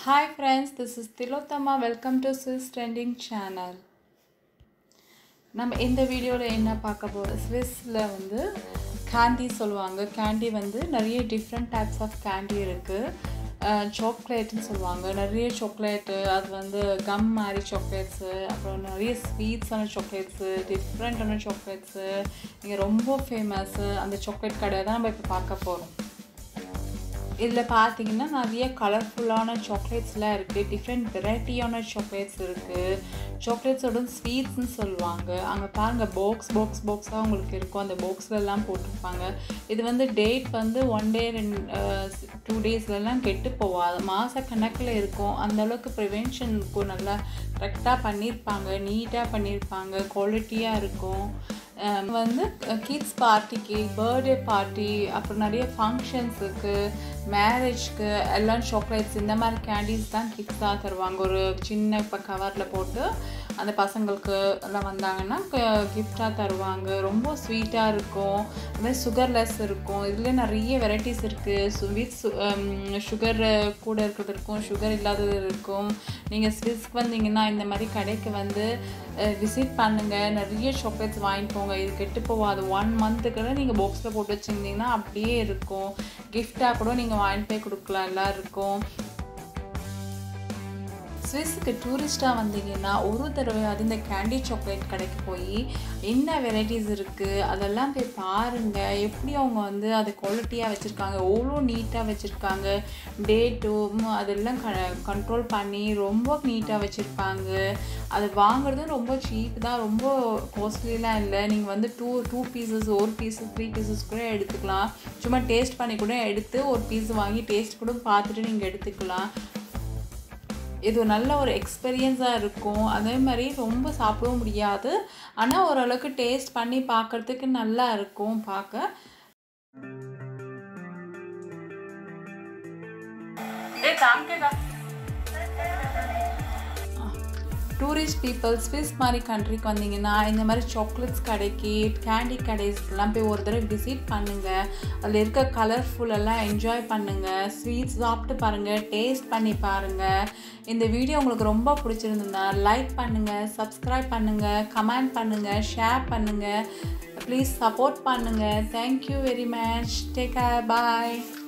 Hi friends, this is Tilotama. Welcome to Swiss Trending channel. நம்ம இந்த வீடியோவில் என்ன பார்க்க போகிறோம் ஸ்விஸ்ஸில் வந்து கேண்டி சொல்லுவாங்க கேண்டி வந்து நிறைய டிஃப்ரெண்ட் டைப்ஸ் ஆஃப் கேண்டி இருக்குது சாக்லேட்னு சொல்லுவாங்க நிறைய சாக்லேட்டு அது வந்து கம் மாதிரி சாக்லேட்ஸு அப்புறம் நிறைய ஸ்வீட்ஸான சாக்லேட்ஸு டிஃப்ரெண்ட்டான சாக்லேட்ஸு இங்கே ரொம்ப ஃபேமஸ்ஸு அந்த சாக்லேட் கடையை தான் நம்ம இப்போ பார்க்க போகிறோம் இதில் பார்த்தீங்கன்னா நிறைய கலர்ஃபுல்லான சாக்லேட்ஸ்லாம் இருக்குது டிஃப்ரெண்ட் வெரைட்டியான சாக்லேட்ஸ் இருக்குது சாக்லேட்ஸோட ஸ்வீட்ஸ்னு சொல்லுவாங்க அங்கே பாருங்கள் பாக்ஸ் பாக்ஸ் பாக்ஸாக உங்களுக்கு இருக்கும் அந்த பாக்ஸ்லலாம் போட்டிருப்பாங்க இது வந்து டேட் வந்து ஒன் டே ரெண்டு டூ டேஸ்லலாம் கெட்டு போவாது மாத கணக்கில் இருக்கும் அந்தளவுக்கு ப்ரிவென்ஷன் இருக்கும் நல்லா கரெக்டாக பண்ணியிருப்பாங்க நீட்டாக பண்ணியிருப்பாங்க குவாலிட்டியாக இருக்கும் வந்து கிட்ஸ் பார்ட்டிக்கு பர்த்டே பார்ட்டி அப்புறம் நிறைய ஃபங்க்ஷன்ஸுக்கு மேரேஜ்க்கு எல்லாம் சாக்லேட்ஸ் இந்த மாதிரி கேண்டீஸ் தான் கிட்ஸ் தான் தருவாங்க ஒரு சின்ன இப்போ கவரில் போட்டு அந்த பசங்களுக்கு எல்லாம் வந்தாங்கன்னா கிஃப்டாக தருவாங்க ரொம்ப ஸ்வீட்டாக இருக்கும் அதுமாதிரி சுகர்லெஸ் இருக்கும் இதில் நிறைய வெரைட்டிஸ் இருக்குது வித் சுகர் கூட இருக்கிறது இருக்கும் சுகர் இல்லாதது இருக்கும் நீங்கள் ஸ்விஸ்க்கு வந்தீங்கன்னா இந்த மாதிரி கடைக்கு வந்து விசிட் பண்ணுங்கள் நிறைய சாக்லேட்ஸ் வாங்கிட்டு போங்க இது கெட்டு போகாது ஒன் மந்த்துக்குள்ள நீங்கள் பாக்ஸில் போட்டு வச்சுருந்தீங்கன்னா அப்படியே இருக்கும் கிஃப்டாக கூட நீங்கள் வாங்கிட்டு போய் கொடுக்கலாம் எல்லாம் இருக்கும் ஸ்விஸ்ஸுக்கு டூரிஸ்ட்டாக வந்தீங்கன்னா ஒரு தடவையாவது இந்த கேண்டி சாக்லேட் கடைக்கு போய் என்ன வெரைட்டிஸ் இருக்குது அதெல்லாம் போய் பாருங்கள் எப்படி அவங்க வந்து அதை குவாலிட்டியாக வச்சுருக்காங்க எவ்வளோ நீட்டாக வச்சுருக்காங்க டேட்டும் அதெல்லாம் க கண்ட்ரோல் பண்ணி ரொம்ப நீட்டாக வச்சுருப்பாங்க அது வாங்குறதும் ரொம்ப சீப் தான் ரொம்ப காஸ்ட்லிலாம் இல்லை நீங்கள் வந்து டூ டூ பீசஸ் ஒரு பீஸஸ் த்ரீ பீசஸ் கூட எடுத்துக்கலாம் சும்மா டேஸ்ட் பண்ணி கூட எடுத்து ஒரு பீஸ் வாங்கி டேஸ்ட் கூட பார்த்துட்டு நீங்கள் எடுத்துக்கலாம் இது நல்ல ஒரு எக்ஸ்பீரியன்ஸாக இருக்கும் அதே மாதிரி ரொம்ப சாப்பிடவும் முடியாது ஆனால் ஓரளவுக்கு டேஸ்ட் பண்ணி பார்க்குறதுக்கு நல்லா இருக்கும் பார்க்க டூரிஸ்ட் பீப்புள் ஸ்விஸ் மாதிரி கண்ட்ரிக்கு வந்தீங்கன்னா இந்த மாதிரி சாக்லேட்ஸ் கடைக்கு கேண்டி கடைஸ்க்கெல்லாம் போய் ஒரு தடவை விசிட் பண்ணுங்கள் அதில் இருக்க கலர்ஃபுல்லெல்லாம் என்ஜாய் பண்ணுங்கள் ஸ்வீட்ஸ் சாப்பிட்டு பாருங்கள் டேஸ்ட் பண்ணி பாருங்கள் இந்த வீடியோ உங்களுக்கு ரொம்ப பிடிச்சிருந்ததுன்னா லைக் பண்ணுங்கள் சப்ஸ்கிரைப் பண்ணுங்கள் கமெண்ட் பண்ணுங்கள் ஷேர் பண்ணுங்கள் ப்ளீஸ் சப்போர்ட் பண்ணுங்கள் thank you very much take care பாய்